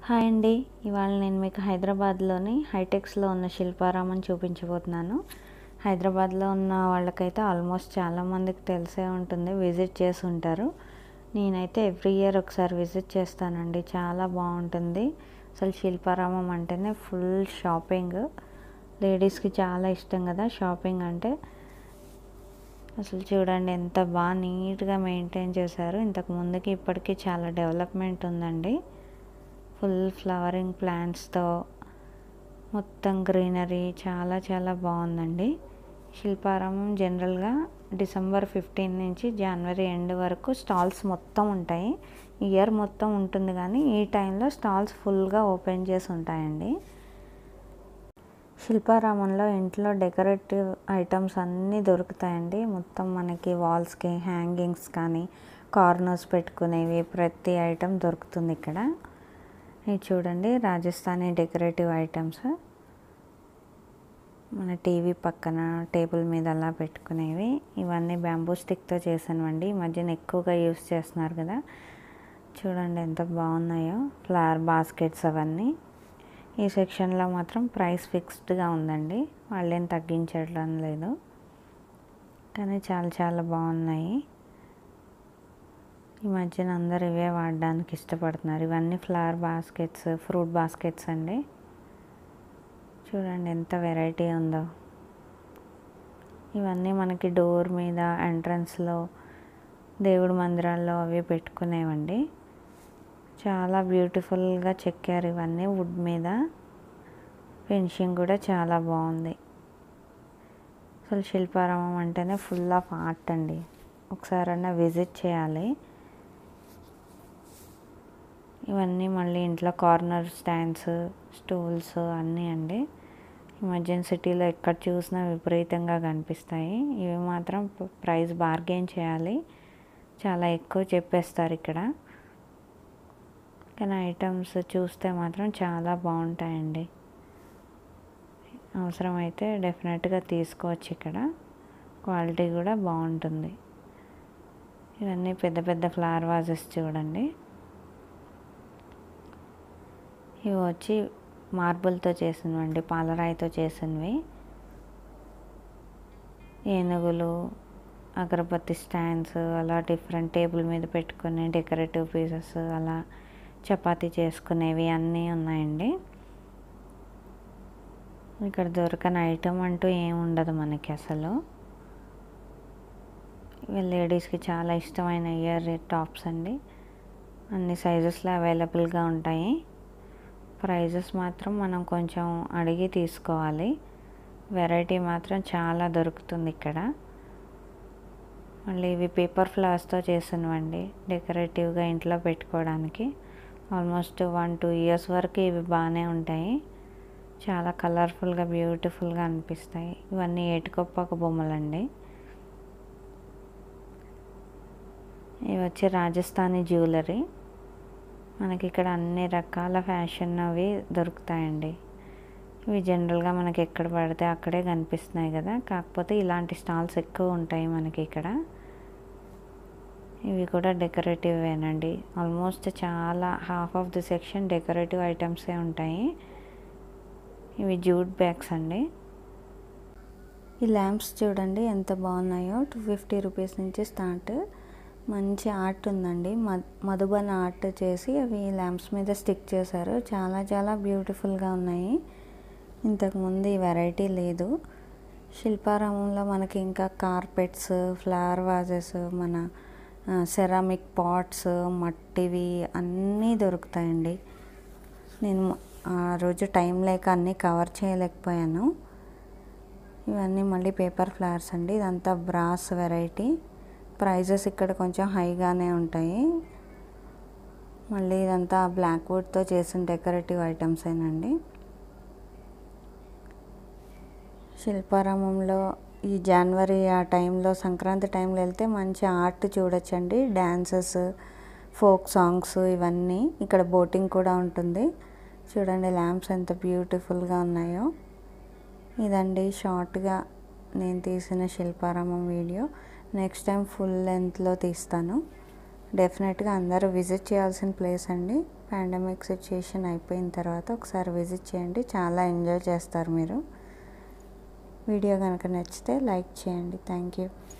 hi అండి ఇవాళ నేను మీకు హైదరాబాద్లోని హైటెక్స్లో ఉన్న శిల్పారామం చూపించబోతున్నాను హైదరాబాద్లో ఉన్న వాళ్ళకైతే ఆల్మోస్ట్ చాలామందికి తెలిసే ఉంటుంది విజిట్ చేసి ఉంటారు నేనైతే ఎవ్రీ ఇయర్ ఒకసారి విజిట్ చేస్తానండి చాలా బాగుంటుంది అసలు శిల్పారామం అంటేనే ఫుల్ షాపింగ్ లేడీస్కి చాలా ఇష్టం కదా షాపింగ్ అంటే అసలు చూడండి ఎంత బాగా నీట్గా మెయింటైన్ చేశారు ఇంతకు ముందుకి ఇప్పటికీ చాలా డెవలప్మెంట్ ఉందండి ఫుల్ ఫ్లవరింగ్ ప్లాంట్స్తో మొత్తం గ్రీనరీ చాలా చాలా బాగుందండి శిల్పారామం జనరల్గా డిసెంబర్ ఫిఫ్టీన్ నుంచి జనవరి ఎండ్ వరకు స్టాల్స్ మొత్తం ఉంటాయి ఇయర్ మొత్తం ఉంటుంది కానీ ఈ టైంలో స్టాల్స్ ఫుల్గా ఓపెన్ చేసి ఉంటాయండి శిల్పారామంలో ఇంట్లో డెకరేటివ్ ఐటమ్స్ అన్నీ దొరుకుతాయండి మొత్తం మనకి వాల్స్కి హ్యాంగింగ్స్ కానీ కార్నర్స్ పెట్టుకునేవి ప్రతి ఐటమ్ దొరుకుతుంది ఇక్కడ ఇది చూడండి రాజస్థానీ డెకరేటివ్ ఐటమ్స్ మన టీవీ పక్కన టేబుల్ మీద అలా పెట్టుకునేవి ఇవన్నీ బ్యాంబూ స్టిక్తో చేసానండి ఈ మధ్యన ఎక్కువగా యూస్ చేస్తున్నారు కదా చూడండి ఎంత బాగున్నాయో ఫ్లవర్ బాస్కెట్స్ అవన్నీ ఈ సెక్షన్లో మాత్రం ప్రైస్ ఫిక్స్డ్గా ఉందండి వాళ్ళేం తగ్గించడం లేదు కానీ చాలా చాలా బాగున్నాయి ఈ మధ్యన అందరు ఇవే వాడడానికి ఇష్టపడుతున్నారు ఇవన్నీ ఫ్లవర్ బాస్కెట్స్ ఫ్రూట్ బాస్కెట్స్ అండి చూడండి ఎంత వెరైటీ ఉందో ఇవన్నీ మనకి డోర్ మీద ఎంట్రన్స్లో దేవుడి మందిరాల్లో అవి పెట్టుకునేవండి చాలా బ్యూటిఫుల్గా చెక్కారు ఇవన్నీ వుడ్ మీద ఫినిషింగ్ కూడా చాలా బాగుంది అసలు శిల్పారామం అంటేనే ఫుల్ ఆఫ్ ఆర్ట్ అండి ఒకసారన్నా విజిట్ చేయాలి ఇవన్నీ మళ్ళీ ఇంట్లో కార్నర్ స్టాండ్స్ స్టూల్స్ అన్నీ అండి ఈ మధ్యన సిటీలో ఎక్కడ చూసినా విపరీతంగా కనిపిస్తాయి ఇవి మాత్రం ప్రైస్ బార్గెన్ చేయాలి చాలా ఎక్కువ చెప్పేస్తారు ఇక్కడ కానీ ఐటమ్స్ చూస్తే మాత్రం చాలా బాగుంటాయండి అవసరమైతే డెఫినెట్గా తీసుకోవచ్చు ఇక్కడ క్వాలిటీ కూడా బాగుంటుంది ఇవన్నీ పెద్ద పెద్ద ఫ్లవర్ వాజెస్ చూడండి ఇవి వచ్చి మార్బుల్తో చేసినవండి పాలరాయితో చేసినవి ఏనుగులు అగరబత్తి స్టాండ్స్ అలా డిఫరెంట్ టేబుల్ మీద పెట్టుకునే డెకరేటివ్ పీసెస్ అలా చపాతీ చేసుకునేవి అన్నీ ఉన్నాయండి ఇక్కడ దొరకని ఐటమ్ అంటూ ఏం ఉండదు మనకి అసలు లేడీస్కి చాలా ఇష్టమైన ఇయర్ టాప్స్ అండి అన్ని సైజెస్లో అవైలబుల్గా ఉంటాయి ప్రైజెస్ మాత్రం మనం కొంచెం అడిగి తీసుకోవాలి వెరైటీ మాత్రం చాలా దొరుకుతుంది ఇక్కడ మళ్ళీ ఇవి పేపర్ ఫ్లవర్స్తో చేసినవండి డెకరేటివ్గా ఇంట్లో పెట్టుకోవడానికి ఆల్మోస్ట్ వన్ టూ ఇయర్స్ వరకు ఇవి బాగానే ఉంటాయి చాలా కలర్ఫుల్గా బ్యూటిఫుల్గా అనిపిస్తాయి ఇవన్నీ ఏటుకొప్పక బొమ్మలండి ఇవి వచ్చి రాజస్థానీ జ్యువెలరీ మనకి ఇక్కడ అన్ని రకాల ఫ్యాషన్ అవి దొరుకుతాయండి ఇవి జనరల్గా మనకి ఎక్కడ పడితే అక్కడే కనిపిస్తున్నాయి కదా కాకపోతే ఇలాంటి స్టాల్స్ ఎక్కువ ఉంటాయి మనకి ఇక్కడ ఇవి కూడా డెకరేటివేనండి ఆల్మోస్ట్ చాలా half of the section decorative ఐటమ్సే ఉంటాయి ఇవి జూట్ బ్యాగ్స్ అండి ఈ ల్యాంప్స్ చూడండి ఎంత బాగున్నాయో టూ ఫిఫ్టీ రూపీస్ నుంచి స్టార్ట్ మంచి ఆర్ట్ ఉందండి మధుబన్ ఆర్ట్ చేసి అవి ల్యాంప్స్ మీద స్టిక్ చేశారు చాలా చాలా బ్యూటిఫుల్గా ఉన్నాయి ఇంతకుముందు ఈ వెరైటీ లేదు శిల్పారామంలో మనకి ఇంకా కార్పెట్స్ ఫ్లవర్ వాజెస్ మన సెరామిక్ పాట్స్ మట్టివి అన్నీ దొరుకుతాయండి నేను ఆ రోజు టైం లేక అన్నీ కవర్ చేయలేకపోయాను ఇవన్నీ మళ్ళీ పేపర్ ఫ్లవర్స్ అండి ఇదంతా బ్రాస్ వెరైటీ ప్రైజెస్ ఇక్కడ కొంచెం హైగానే ఉంటాయి మళ్ళీ ఇదంతా బ్లాక్ వుడ్తో చేసిన డెకరేటివ్ ఐటమ్స్ ఏనండి శిల్పారామంలో ఈ జనవరి ఆ టైంలో సంక్రాంతి టైంలో వెళ్తే మంచి ఆర్ట్ చూడొచ్చండి డ్యాన్సెస్ ఫోక్ సాంగ్స్ ఇవన్నీ ఇక్కడ బోటింగ్ కూడా ఉంటుంది చూడండి ల్యాంప్స్ ఎంత బ్యూటిఫుల్గా ఉన్నాయో ఇదండి షార్ట్గా నేను తీసిన Shilparamam video next time full లెంత్లో తీస్తాను డెఫినెట్గా అందరూ విజిట్ చేయాల్సిన ప్లేస్ అండి పాండమిక్ సిచ్యుయేషన్ అయిపోయిన తర్వాత ఒకసారి విజిట్ చేయండి చాలా ఎంజాయ్ చేస్తారు మీరు వీడియో కనుక నచ్చితే లైక్ చేయండి థ్యాంక్ యూ